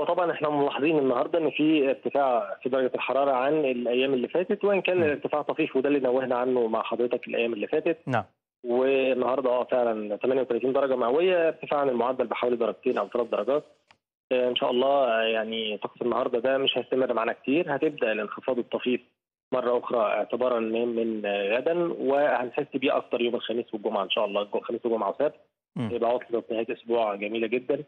طبعا احنا ملاحظين النهارده ان في ارتفاع في درجه الحراره عن الايام اللي فاتت وان كان م. الارتفاع طفيف وده اللي نوهنا عنه مع حضرتك الايام اللي فاتت نعم والنهارده اه فعلا 38 درجه مئويه ارتفاع عن المعدل بحوالي درجتين او ثلاث درجات آه، ان شاء الله آه، يعني طقس النهارده ده مش هيستمر معانا كتير هتبدا الانخفاض الطفيف مره اخرى اعتبارا من من آه، غدا وهنحس بيه اكتر يوم الخميس والجمعه ان شاء الله الخميس والجمعه وسبت مم. يبقى عطله نهايه اسبوع جميله جدا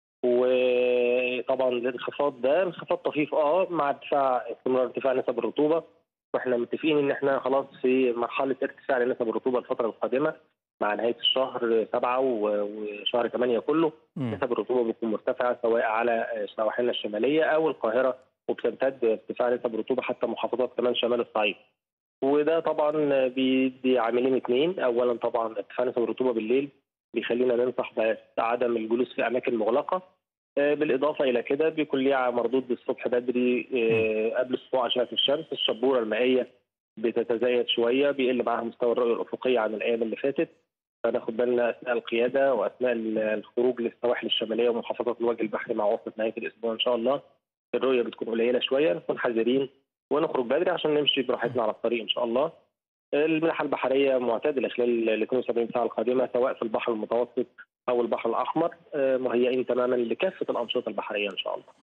وطبعا الانخفاض ده انخفاض طفيف اه مع ارتفاع استمرار ارتفاع نسب الرطوبه واحنا متفقين ان احنا خلاص في مرحله ارتفاع لنسب الرطوبه الفتره القادمه مع نهايه الشهر سبعه و- وشهر ثمانيه كله مم. نسب الرطوبه بتكون مرتفعه سواء على سواحلنا الشماليه او القاهره وبتمتد ارتفاع نسب الرطوبه حتى محافظات كمان شمال الصعيد. وده طبعا بيدي عاملين اثنين، اولا طبعا ارتفاع نسب الرطوبه بالليل بيخلينا ننصح بعدم الجلوس في اماكن مغلقه. آه، بالاضافه الى كده بيكون ليها مردود الصبح بدري آه، قبل سطوع اشعه الشمس، الشبوره المائيه بتتزايد شويه بيقل معاها مستوى الرؤيه الافقيه عن الايام اللي فاتت. فناخد بالنا اثناء القياده واثناء الخروج للسواحل الشماليه ومحافظات الوجه البحري مع وسط نهايه الاسبوع ان شاء الله الرؤيه بتكون قليله شويه نكون حذرين ونخرج بدري عشان نمشي براحتنا على الطريق ان شاء الله. الملاحه البحريه معتدله خلال ال 72 ساعه القادمه سواء في البحر المتوسط او البحر الاحمر آه، مهيئين تماما لكافه الانشطه البحريه ان شاء الله.